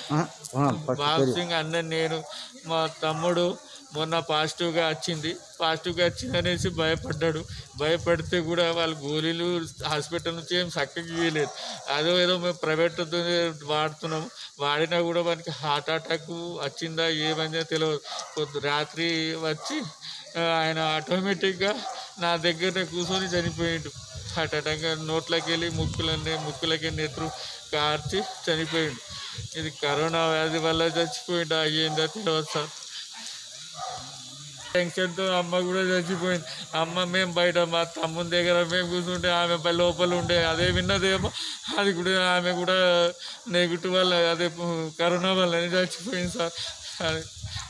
ఆ, ఆ, ఫస్ట్ బాబు పేరు. సింగ్ అన్న నేను మా తమ్ముడు మొన్న పాజిటివ్గా వచ్చింది పాజిటివ్గా వచ్చింది అనేసి భయపడ్డాడు భయపడితే కూడా వాళ్ళు గోళీలు హాస్పిటల్ నుంచి ఏం చక్కగా ఇవ్వలేదు అదో ఏదో మేము ప్రైవేట్ వాడుతున్నాం వాడినా కూడా మనకి హార్ట్ అటాక్ వచ్చిందా ఏమైందో తెలియదు పొద్దు రాత్రి వచ్చి ఆ, ఆయన ఆటోమేటిక్గా నా దగ్గర కూర్చొని చనిపోయిండు హార్ట్ అటాక్ నోట్లోకి వెళ్ళి ముక్కులన్నీ ముక్కులకి నెత్తురు కార్చి చనిపోయిండు ఇది కరోనా వ్యాధి వల్ల చచ్చిపోయిండు అయ్యిందో తెలియదు సార్ టెన్షన్తో అమ్మ కూడా చచ్చిపోయింది అమ్మ మేము బయట మా తమ్ముని దగ్గర మేము కూర్చుంటే ఆమె పై లోపల ఉండే అదే విన్నదేమో అది కూడా ఆమె కూడా నెగిటివ్ వల్ల అదే కరోనా వల్ల చచ్చిపోయింది సార్ అది